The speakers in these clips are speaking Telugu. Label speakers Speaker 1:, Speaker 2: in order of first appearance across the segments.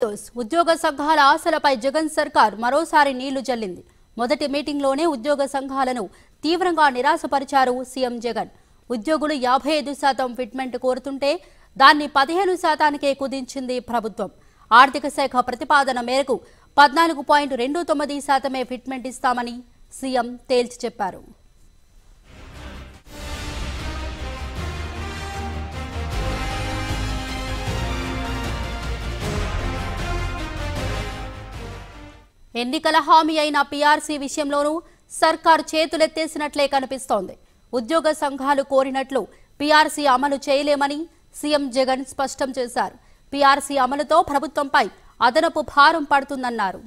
Speaker 1: న్యూస్ ఉద్యోగ సంఘాల ఆశలపై జగన్ సర్కార్ మరోసారి నీళ్లు జల్లింది మొదటి మీటింగ్లోనే ఉద్యోగ సంఘాలను తీవ్రంగా నిరాశపరిచారు సీఎం జగన్ ఉద్యోగులు యాభై ఐదు శాతం ఫిట్మెంట్ కోరుతుంటే దాన్ని పదిహేను శాతానికే కుదించింది ప్రభుత్వం ఆర్థిక శాఖ ప్రతిపాదన మేరకు పద్నాలుగు పాయింట్ రెండు తొమ్మిది శాతమే ఫిట్మెంట్ ఇస్తామని సీఎం తేల్చి చెప్పారు ఎన్నికల హామీ అయిన పీఆర్సీ విషయంలోనూ సర్కార్ చేతులెత్తేసినట్లే కనిపిస్తోంది ఉద్యోగ సంఘాలు కోరినట్లు పీఆర్సీ అమలు చేయలేమని సీఎం జగన్ స్పష్టం చేశారు పీఆర్సీ అమలుతో ప్రభుత్వంపై అదనపు భారం పడుతుందన్నారు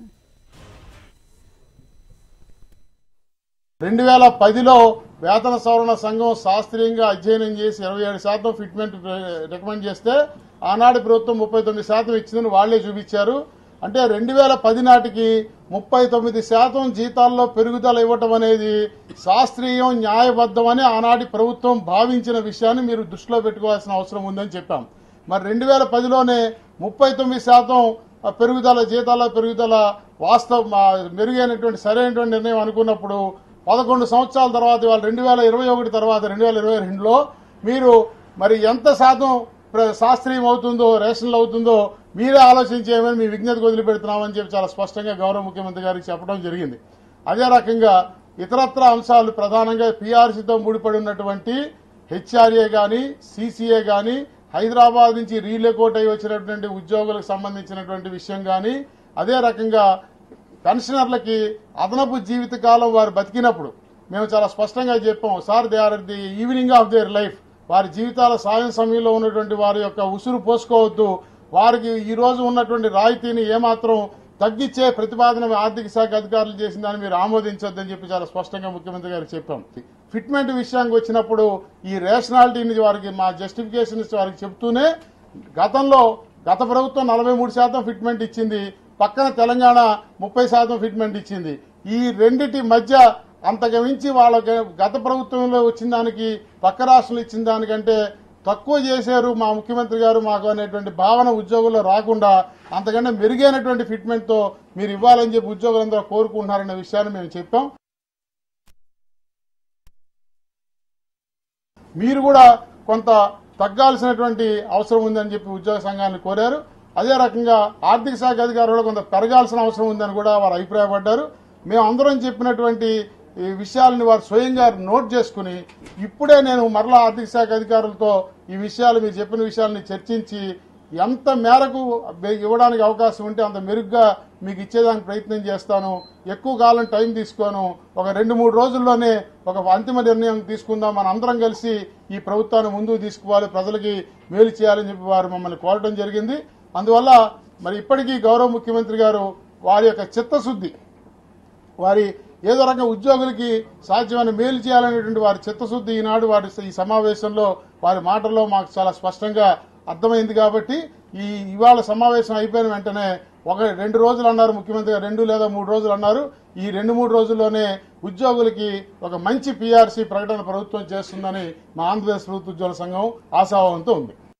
Speaker 2: రెండు వేల పదిలో వేతన సవరణ సంఘం శాస్త్రీయంగా అధ్యయనం చేసి ఇరవై ఏడు శాతం ఫిట్మెంట్ రికమెండ్ చేస్తే ఆనాటి ప్రభుత్వం ముప్పై తొమ్మిది శాతం ఇచ్చిందని వాళ్లే చూపించారు అంటే రెండు వేల పది నాటికి ముప్పై తొమ్మిది శాతం జీతాల్లో పెరుగుదల ఇవ్వటం అనేది శాస్త్రీయం న్యాయబద్ధమని ఆనాటి ప్రభుత్వం భావించిన విషయాన్ని మీరు దృష్టిలో పెట్టుకోవాల్సిన అవసరం ఉందని చెప్పాం మరి రెండు వేల పదిలోనే ముప్పై తొమ్మిది శాతం పెరుగుదల జీతాల పెరుగుదల వాస్తవ మా మెరుగైనటువంటి సరైనటువంటి నిర్ణయం అనుకున్నప్పుడు పదకొండు సంవత్సరాల తర్వాత ఇవాళ రెండు వేల ఇరవై ఒకటి తర్వాత రెండు వేల ఇరవై రెండులో మీరు మరి ఎంత శాతం ప్ర- శాస్త్రీయం అవుతుందో రేషన్లు అవుతుందో మీరే ఆలోచించేయమని మీ విజ్ఞతకు వదిలిపెడుతున్నామని చెప్పి చాలా స్పష్టంగా గౌరవ ముఖ్యమంత్రి గారికి చెప్పడం జరిగింది అదే రకంగా ఇతరత్ర అంశాలు ప్రధానంగా పీఆర్సీతో ముడిపడి ఉన్నటువంటి హెచ్ఆర్ఏ కానీ సీసీఏ కానీ హైదరాబాద్ నుంచి రీలెకోట్ అయి వచ్చినటువంటి ఉద్యోగులకు సంబంధించినటువంటి విషయం కానీ అదే రకంగా పెన్షనర్లకి అదనపు జీవితకాలం వారు బతికినప్పుడు మేము చాలా స్పష్టంగా చెప్పాం sir they are the evening of their life వారి జీవితాల సాయం సమయంలో ఉన్నటువంటి వారి యొక్క ఉసురు పోసుకోవద్దు వారికి ఈ రోజు ఉన్నటువంటి రాయితీని ఏమాత్రం తగ్గించే ప్రతిపాదన ఆర్థిక శాఖ అధికారులు చేసిన దాన్ని మీరు ఆమోదించొద్దని చెప్పి చాలా స్పష్టంగా ముఖ్యమంత్రి గారికి చెప్పాం ఫిట్మెంట్ విషయానికి వచ్చినప్పుడు ఈ రేషనాలిటీని వారికి మా జస్టిఫికేషన్ వారికి చెప్తూనే గతంలో గత ప్రభుత్వం నలభై మూడు శాతం ఫిట్మెంట్ ఇచ్చింది పక్కన తెలంగాణ ముప్పై శాతం ఫిట్మెంట్ ఇచ్చింది ఈ రెండిటి మధ్య అంతకు మించి వాళ్ళకి గత ప్రభుత్వంలో వచ్చిన దానికి పక్క రాష్ట్రంలో ఇచ్చిన దానికంటే తక్కువ చేశారు మా ముఖ్యమంత్రి గారు మాకు అనేటువంటి భావన ఉద్యోగుల్లో రాకుండా అంతకంటే మెరుగైనటువంటి ఫిట్మెంట్ తో మీరు ఇవ్వాలని చెప్పి ఉద్యోగులందరూ కోరుకుంటున్నారనే విషయాన్ని మేము చెప్పాం మీరు కూడా కొంత తగ్గాల్సినటువంటి అవసరం ఉందని చెప్పి ఉద్యోగ సంఘాన్ని కోరారు అదే రకంగా ఆర్థిక శాఖ అధికారులు కూడా కొంత పెరగాల్సిన అవసరం ఉందని కూడా వారు అభిప్రాయపడ్డారు మేము అందరం చెప్పినటువంటి ఈ విషయాలని వారు స్వయంగా నోట్ చేసుకుని ఇప్పుడే నేను మరలా ఆర్థిక శాఖ అధికారులతో ఈ విషయాలు మీరు చెప్పిన విషయాలని చర్చించి ఎంత మేరకు బె- ఇవ్వడానికి అవకాశం ఉంటే అంత మెరుగ్గా మీకు ఇచ్చేదానికి ప్రయత్నం చేస్తాను ఎక్కువ కాలం టైం తీసుకోను ఒక రెండు మూడు రోజుల్లోనే ఒక అంతిమ నిర్ణయం తీసుకుందాం మన అందరం కలిసి ఈ ప్రభుత్వాన్ని ముందుకు తీసుకుపోవాలి ప్రజలకి మేలు చేయాలని చెప్పి వారు మమ్మల్ని కోరడం జరిగింది అందువల్ల మరి ఇప్పటికీ గౌరవ ముఖ్యమంత్రి గారు వారి యొక్క చిత్తశుద్ధి వారి ఏదో రకంగా ఉద్యోగులకి సాధ్యమైన మేలు చేయాలనేటువంటి వారి చిత్తశుద్ధి ఈనాడు వారి ఈ సమావేశంలో వారి మాటల్లో మాకు చాలా స్పష్టంగా అర్థమైంది కాబట్టి ఈ ఇవాళ సమావేశం అయిపోయిన వెంటనే ఒక రెండు రోజులు అన్నారు ముఖ్యమంత్రి గారు రెండు లేదా మూడు రోజులు అన్నారు ఈ రెండు మూడు రోజుల్లోనే ఉద్యోగులకి ఒక మంచి పీఆర్సీ ప్రకటన ప్రభుత్వం చేస్తుందని మా ఆంధ్రప్రదేశ్ ప్రభుత్వ ఉద్యోగుల సంఘం ఆశాభావంతో ఉంది